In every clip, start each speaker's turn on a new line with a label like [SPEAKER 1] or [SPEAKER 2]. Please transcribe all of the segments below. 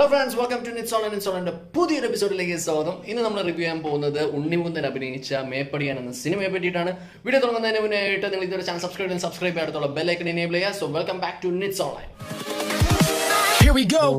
[SPEAKER 1] Friends welcome to Knits On Knits ഓണിന്റെ പുതിയൊരു എപ്പിസോഡിലേക്ക് സ്വാഗതം ഇന്ന് നമ്മൾ റിവ്യൂ ചെയ്യാൻ പോകുന്നത് ഉണ്ണിമുന്തൻ അഭിനയിച്ച മേപ്പടിയാൻ എന്ന സിനിമയെ പറ്റിയിട്ടാണ് വീഡിയോ തുടങ്ങുന്നതിന് മുന്നേ ആയിട്ട് നിങ്ങൾ ഇതൊരു ചാനൽ സബ്സ്ക്രൈബ് ചെയ്യാൻ സബ്സ്ക്രൈബ് ചെയ്യാത്തുള്ള ബെൽ ഐക്കൺ എനേബിൾ ചെയ്യുക so welcome back to Knits online
[SPEAKER 2] Here we go.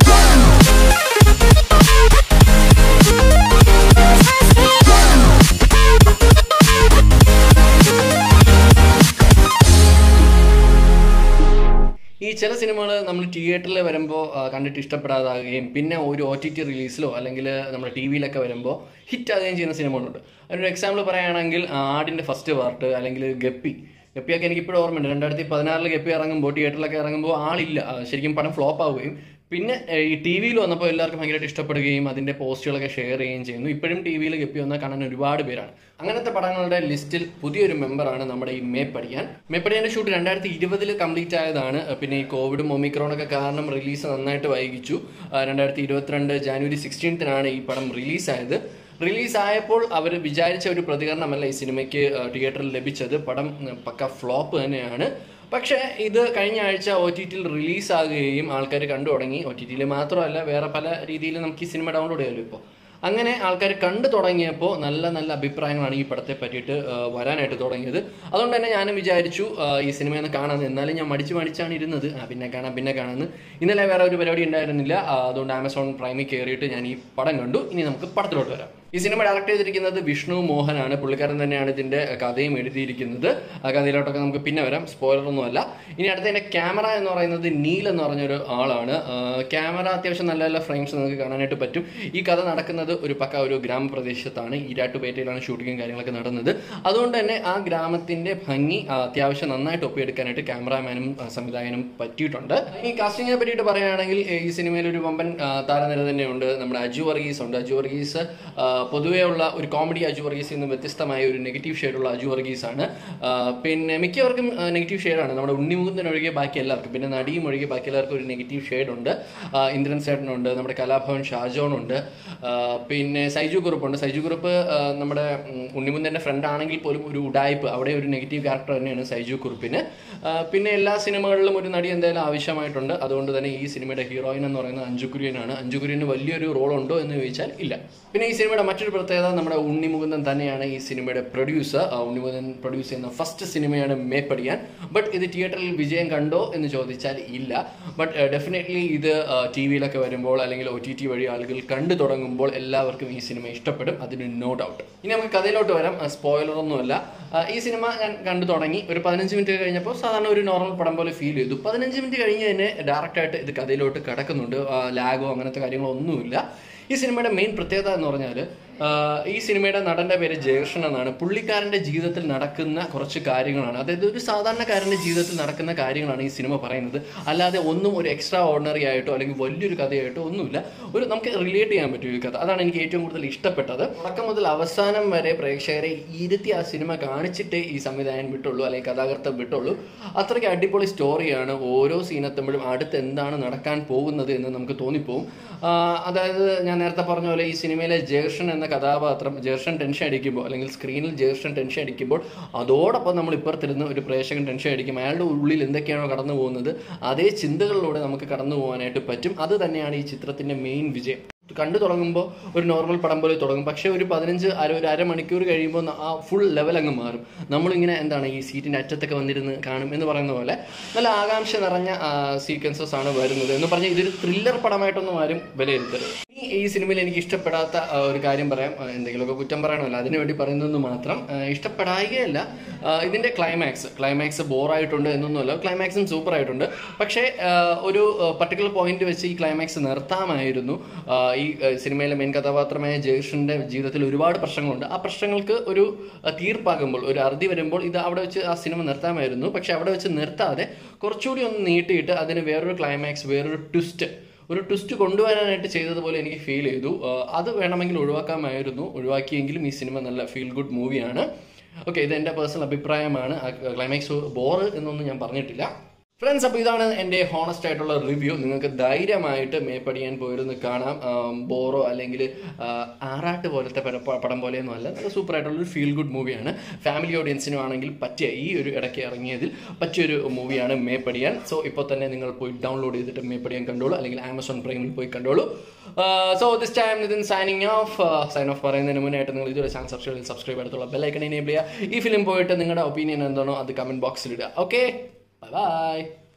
[SPEAKER 1] ഈ ചില സിനിമകൾ നമ്മൾ തിയേറ്ററിൽ വരുമ്പോൾ കണ്ടിട്ട് ഇഷ്ടപ്പെടാതാകുകയും പിന്നെ ഒരു ഒ ടി ടി റിലീസിലോ അല്ലെങ്കിൽ നമ്മുടെ ടി വിയിലൊക്കെ വരുമ്പോൾ ഹിറ്റ് ആകുകയും ചെയ്യുന്ന സിനിമകളുണ്ട് അതിനൊരു എക്സാമ്പിൾ പറയുകയാണെങ്കിൽ ആടിൻ്റെ ഫസ്റ്റ് പാർട്ട് അല്ലെങ്കിൽ ഗപ്പി ഗപ്പിയൊക്കെ എനിക്ക് ഇപ്പോഴും ഓർമ്മയുണ്ട് രണ്ടായിരത്തി പതിനാറിൽ ഗപ്പി ഇറങ്ങുമ്പോൾ തിയേറ്ററിലൊക്കെ ഇറങ്ങുമ്പോൾ ആളില്ല ആ, ശരിക്കും പടം ഫ്ലോപ്പ് ആവുകയും പിന്നെ ഏഹ്, ഈ ടി വിയിൽ വന്നപ്പോൾ എല്ലാവർക്കും ഭയങ്കരമായിട്ട് ഇഷ്ടപ്പെടുകയും അതിൻ്റെ പോസ്റ്റുകളൊക്കെ ഷെയർ ചെയ്യുകയും ചെയ്യുന്നു ഇപ്പോഴും ടി വിയിൽ ഗപ്പി വന്നാൽ കാണാൻ ഒരുപാട് പേരാണ് അങ്ങനത്തെ പടങ്ങളുടെ ലിസ്റ്റിൽ പുതിയൊരു മെമ്പറാണ് നമ്മുടെ ഈ മേപ്പടിയാൻ മേപ്പടിയാൻ്റെ ഷൂട്ട് രണ്ടായിരത്തി ഇരുപതിൽ കംപ്ലീറ്റ് ആയതാണ് പിന്നെ ഈ കോവിഡും ഒമിക്രോണൊക്കെ കാരണം റിലീസ് നന്നായിട്ട് വൈകിച്ചു രണ്ടായിരത്തി ഇരുപത്തിരണ്ട് ജാനുവരി സിക്സ്റ്റീൻത്തിനാണ് ഈ പടം റിലീസായത് റിലീസായപ്പോൾ അവർ വിചാരിച്ച ഒരു പ്രതികരണമല്ല ഈ സിനിമയ്ക്ക് തിയേറ്ററിൽ ലഭിച്ചത് പടം ഉം, പക്ക ഫ്ലോപ്പ് തന്നെയാണ് പക്ഷേ ഇത് കഴിഞ്ഞ ആഴ്ച ഒ ടി ടിയിൽ റിലീസാകുകയും ആൾക്കാർ കണ്ടു തുടങ്ങി ഒ ടി ടിയിൽ മാത്രമല്ല വേറെ പല രീതിയിൽ നമുക്ക് ഈ സിനിമ ഡൗൺലോഡ് ചെയ്യാമല്ലോ ഇപ്പോൾ അങ്ങനെ ആൾക്കാർ കണ്ടു തുടങ്ങിയപ്പോൾ നല്ല നല്ല അഭിപ്രായങ്ങളാണ് ഈ പടത്തെ പറ്റിയിട്ട് ആ, വരാനായിട്ട് തുടങ്ങിയത് അതുകൊണ്ട് തന്നെ ഞാനും വിചാരിച്ചു ആ, ഈ സിനിമയൊന്ന് കാണാമെന്ന് എന്നാലും ഞാൻ മടിച്ച് മടിച്ചാണ് ഇരുന്നത് ആ പിന്നെ കാണാം പിന്നെ കാണാമെന്ന് ഇന്നലെ വേറെ ഒരു പരിപാടി ഉണ്ടായിരുന്നില്ല ആ, അതുകൊണ്ട് ആമസോൺ പ്രൈമിൽ കയറിയിട്ട് ഞാൻ ഈ പടം കണ്ടു ഇനി നമുക്ക് പടത്തിലോട്ട് വരാം ഈ സിനിമ ഡയറക്ട് ചെയ്തിരിക്കുന്നത് വിഷ്ണു മോഹനാണ് പുള്ളിക്കാരൻ തന്നെയാണ് ഇതിന്റെ കഥയും എഴുതിയിരിക്കുന്നത് ആ കഥയിലോട്ടൊക്കെ നമുക്ക് പിന്നെ വരാം സ്പോയിലർ ഒന്നുമല്ല ഇനി അടുത്തതിന്റെ ക്യാമറ എന്ന് പറയുന്നത് നീൽ എന്ന് പറഞ്ഞൊരു ആളാണ് ക്യാമറ അത്യാവശ്യം നല്ല നല്ല ഫ്രെയിംസ് നമുക്ക് കാണാനായിട്ട് പറ്റും ഈ കഥ നടക്കുന്നത് ഒരു പക്ക ഒരു ഗ്രാമപ്രദേശത്താണ് ഈരാട്ടുപേറ്റയിലാണ് ഷൂട്ടിങ്ങും കാര്യങ്ങളൊക്കെ നടന്നത് അതുകൊണ്ട് തന്നെ ആ ഗ്രാമത്തിന്റെ ഭംഗി ആ, അത്യാവശ്യം നന്നായിട്ട് ഒപ്പിയെടുക്കാനായിട്ട് ക്യാമറാമാനും ആ, സംവിധായകനും പറ്റിയിട്ടുണ്ട് ഈ കാസ്റ്റിങ്ങിനെ പറ്റിയിട്ട് പറയുകയാണെങ്കിൽ ഏ, ഈ സിനിമയിൽ ഒരു വമ്പൻ ആ, താരനിര തന്നെയുണ്ട് നമ്മുടെ അജു വർഗീസ് ഉണ്ട് അജു വർഗീസ് ആ, പൊതുവേ ഉള്ള ഒരു കോമഡി അജു വർഗീസിൽ നിന്ന് വ്യത്യസ്തമായ ഒരു നെഗറ്റീവ് ഷെയ്ഡുള്ള അജു വർഗീസ് ആണ് ആ, പിന്നെ മിക്കവർക്കും നെഗറ്റീവ് ഷെയ്ഡാണ് നമ്മുടെ ഉണ്ണിമുകുന്ദൻ ഒഴികെ ബാക്കി എല്ലാവർക്കും പിന്നെ നടിയും ഒഴികെ ബാക്കി എല്ലാവർക്കും ഒരു നെഗറ്റീവ് ഷെയ്ഡുണ്ട് ആ, ഇന്ദ്രൻ സേട്ടനുണ്ട് നമ്മുടെ കലാഭവൻ ഷാജോണുണ്ട് ആ, പിന്നെ സൈജു കുറുപ്പുണ്ട് സൈജു കുറുപ്പ് ആ, നമ്മുടെ ഉം, ഉണ്ണിമുന്തൻ്റെ ഫ്രണ്ട് ആണെങ്കിൽ പോലും ഒരു ഉഡായ്പ് അവിടെ ഒരു നെഗറ്റീവ് ക്യാരക്ടർ തന്നെയാണ് സൈജു കുറുപ്പിന് ആ, പിന്നെ എല്ലാ സിനിമകളിലും ഒരു നടി എന്തായാലും ആവശ്യമായിട്ടുണ്ട് അതുകൊണ്ട് തന്നെ ഈ സിനിമയുടെ ഹീറോയിൻ എന്ന് പറയുന്നത് അഞ്ജുകുര്യനാണ് അഞ്ജുകുര്യന് വലിയൊരു റോൾ ഉണ്ടോ എന്ന് ചോദിച്ചാൽ ഇല്ല പിന്നെ ഈ സിനിമയുടെ മറ്റൊരു പ്രത്യേകത നമ്മുടെ ഉണ്ണിമുകുന്ദൻ തന്നെയാണ് ഈ സിനിമയുടെ പ്രൊഡ്യൂസർ ഉണ്ണിമുകുന്ദൻ പ്രൊഡ്യൂസ് ചെയ്യുന്ന ഫസ്റ്റ് സിനിമയാണ് മേപ്പടിയാൻ ബട്ട് ഇത് തിയേറ്ററിൽ വിജയം കണ്ടോ എന്ന് ചോദിച്ചാൽ ഇല്ല ബട്ട് ഡെഫിനറ്റ്ലി ഇത് ടി വിയിലൊക്കെ വരുമ്പോൾ അല്ലെങ്കിൽ ഒ ടി ടി വഴി ആളുകൾ കണ്ടു തുടങ്ങുമ്പോൾ എല്ലാവർക്കും ഈ സിനിമ ഇഷ്ടപ്പെടും അതിന് നോ ഡൗട്ട് ഇനി നമുക്ക് കഥയിലോട്ട് വരാം സ്പോയിലർ ഒന്നുമല്ല ആ, ഈ സിനിമ ഞാൻ കണ്ടു തുടങ്ങി ഒരു പതിനഞ്ച് മിനിറ്റ് കഴിഞ്ഞപ്പോൾ സാധാരണ ഒരു നോർമൽ പടം പോലെ ഫീൽ ചെയ്തു പതിനഞ്ച് മിനിറ്റ് കഴിഞ്ഞ് തന്നെ ഡയറക്റ്റായിട്ട് ഇത് കഥയിലോട്ട് കിടക്കുന്നുണ്ട് ലാഗോ അങ്ങനത്തെ കാര്യങ്ങളോ ഒന്നുമില്ല ഈ സിനിമയുടെ മെയിൻ പ്രത്യേകത എന്ന് പറഞ്ഞാൽ ഈ സിനിമയുടെ നടന്റെ പേര് ജയകൃഷ്ണൻ എന്നാണ് പുള്ളിക്കാരന്റെ ജീവിതത്തിൽ നടക്കുന്ന കുറച്ച് കാര്യങ്ങളാണ് അതായത് ഒരു സാധാരണക്കാരന്റെ ജീവിതത്തിൽ നടക്കുന്ന കാര്യങ്ങളാണ് ഈ സിനിമ പറയുന്നത് അല്ലാതെ ഒന്നും ഒരു എക്സ്ട്രാ ഓർഡിനറി ആയിട്ടോ അല്ലെങ്കിൽ വലിയൊരു കഥയായിട്ടോ ഒന്നുമില്ല ഒരു നമുക്ക് റിലേറ്റ് ചെയ്യാൻ പറ്റും ഈ കഥ അതാണ് എനിക്ക് ഏറ്റവും കൂടുതൽ ഇഷ്ടപ്പെട്ടത് തുടക്കം മുതൽ അവസാനം വരെ പ്രേക്ഷകരെ ഇരുത്തി ആ സിനിമ കാണിച്ചിട്ടേ ഈ സംവിധായകൻ വിട്ടുള്ളൂ അല്ലെങ്കിൽ കഥാകൃത്തം വിട്ടുള്ളൂ അത്രയ്ക്ക് അടിപൊളി സ്റ്റോറിയാണ് ഓരോ സീനെത്തുമ്പോഴും അടുത്ത് എന്താണ് നടക്കാൻ പോകുന്നത് എന്ന് നമുക്ക് തോന്നിപ്പോവും ആ, അതായത് ഞാൻ നേരത്തെ പറഞ്ഞ പോലെ ഈ സിനിമയിലെ ജേർഷൻ എന്ന കഥാപാത്രം ജേർഷൻ ടെൻഷൻ അടിക്കുമ്പോൾ അല്ലെങ്കിൽ സ്ക്രീനിൽ ജേർഷൻ ടെൻഷൻ അടിക്കുമ്പോൾ അതോടൊപ്പം നമ്മൾ ഇപ്പുറത്തിരുന്ന് ഒരു പ്രേക്ഷകൻ ടെൻഷൻ അടിക്കും അയാളുടെ ഉള്ളിൽ എന്തൊക്കെയാണോ കടന്നു പോകുന്നത് അതേ ചിന്തകളിലൂടെ നമുക്ക് കടന്നു പോകാനായിട്ട് പറ്റും അത് തന്നെയാണ് ഈ ചിത്രത്തിന്റെ മെയിൻ വിജയം കണ്ടു തുടങ്ങുമ്പോൾ ഒരു നോർമൽ പടം പോലെ തുടങ്ങും പക്ഷേ ഒരു പതിനഞ്ച് അര ഒരു അരമണിക്കൂർ കഴിയുമ്പോൾ ന- ആ ഫുൾ ലെവൽ അങ്ങ് മാറും നമ്മളിങ്ങനെ എന്താണ് ഈ സീറ്റിൻ്റെ അറ്റത്തൊക്കെ വന്നിരുന്ന് കാണും എന്ന് പറയുന്ന പോലെ നല്ല ആകാംക്ഷ നിറഞ്ഞ സീക്വൻസസ് ആണ് വരുന്നത് എന്ന് പറഞ്ഞാൽ ഇതൊരു ത്രില്ലർ പടമായിട്ടൊന്നും ആരും വിലയിരുത്തരുത് ഇനി ഈ സിനിമയിൽ എനിക്ക് ഇഷ്ടപ്പെടാത്ത ആ, ഒരു കാര്യം പറയാം ആ, എന്തെങ്കിലുമൊക്കെ കുറ്റം പറയണമല്ലോ അതിനു വേണ്ടി പറയുന്നതെന്ന് മാത്രം ആ, ഇഷ്ടപ്പെടായികയല്ല ആ, ഇതിന്റെ ക്ലൈമാക്സ് ക്ലൈമാക്സ് ബോറായിട്ടുണ്ട് എന്നൊന്നുമല്ല ക്ലൈമാക്സും സൂപ്പർ ആയിട്ടുണ്ട് പക്ഷേ ആ, ഒരു പർട്ടിക്കുലർ പോയിന്റ് വെച്ച് ഈ ക്ലൈമാക്സ് നിർത്താമായിരുന്നു ആ, ഈ ആ, സിനിമയിലെ മെയിൻ കഥാപാത്രമായ ജയകൃഷ്ണന്റെ ജീവിതത്തിൽ ഒരുപാട് പ്രശ്നങ്ങളുണ്ട് ആ പ്രശ്നങ്ങൾക്ക് ഒരു ആ, തീർപ്പാകുമ്പോൾ ഒരു അറുതി വരുമ്പോൾ ഇത് അവിടെ വെച്ച് ആ സിനിമ നിർത്താമായിരുന്നു പക്ഷെ അവിടെ വെച്ച് നിർത്താതെ കുറച്ചുകൂടി ഒന്ന് നീട്ടിയിട്ട് അതിന് വേറൊരു ക്ലൈമാക്സ് വേറൊരു ട്വിസ്റ്റ് ഒരു ട്വിസ്റ്റ് കൊണ്ടുവരാനായിട്ട് ചെയ്തതുപോലെ എനിക്ക് ഫീൽ ചെയ്തു ആ, അത് വേണമെങ്കിൽ ഒഴിവാക്കാമായിരുന്നു ഒഴിവാക്കിയെങ്കിലും ഈ സിനിമ നല്ല ഫീൽ ഗുഡ് മൂവിയാണ് ഓക്കെ ഇത് എൻ്റെ പേഴ്സണൽ അഭിപ്രായമാണ് ക്ലൈമാക്സ് ബോറ് എന്നൊന്നും ഞാൻ പറഞ്ഞിട്ടില്ല ഫ്രണ്ട്സ് അപ്പോൾ ഇതാണ് എൻ്റെ ഹോണസ്റ്റ് ആയിട്ടുള്ള റിവ്യൂ നിങ്ങൾക്ക് ധൈര്യമായിട്ട് മേപ്പടിയാൻ പോയിരുന്ന് കാണാം ആം, ബോറോ അല്ലെങ്കിൽ ആ, ആറാട്ട് പോലത്തെ പട- പ- പടം പോലെയൊന്നും അല്ല നല്ല സൂപ്പർ ആയിട്ടുള്ള ഒരു ഫീൽ ഗുഡ് മൂവിയാണ് ഫാമിലി ഓഡിയൻസിനും ആണെങ്കിൽ പറ്റിയ ഈ ഒരു ഇടയ്ക്ക് ഇറങ്ങിയതിൽ പറ്റിയൊരു മൂവിയാണ് മേപ്പടിയാൻ സോ ഇപ്പോൾ തന്നെ നിങ്ങൾ പോയി ഡൗൺലോഡ് ചെയ്തിട്ട് മേപ്പടിയാൻ കണ്ടോളൂ അല്ലെങ്കിൽ ആമസോൺ പ്രൈമിൽ പോയി കണ്ടോളൂ സോ ദിസ് ടൈം ഇതിൻ സൈനിങ് ഓഫ് സൈൻ ഓഫ് പറയുന്നതിന് മുന്നായിട്ട് നിങ്ങൾ ഇതുവരെ ചാനൽ സബ്സ്ക്രൈബ് സബ്സ്ക്രൈബ് എടുത്തുള്ള ബെല്ലൈക്കൺ എനേബിൾ ചെയ്യുക ഈ ഫിലിം പോയിട്ട് നിങ്ങളുടെ ഒപ്പീനിയൻ എന്താണോ അത് കമൻറ്റ് ബോക്സിൽ ഇടുക ഓക്കെ ബൈ ബൈ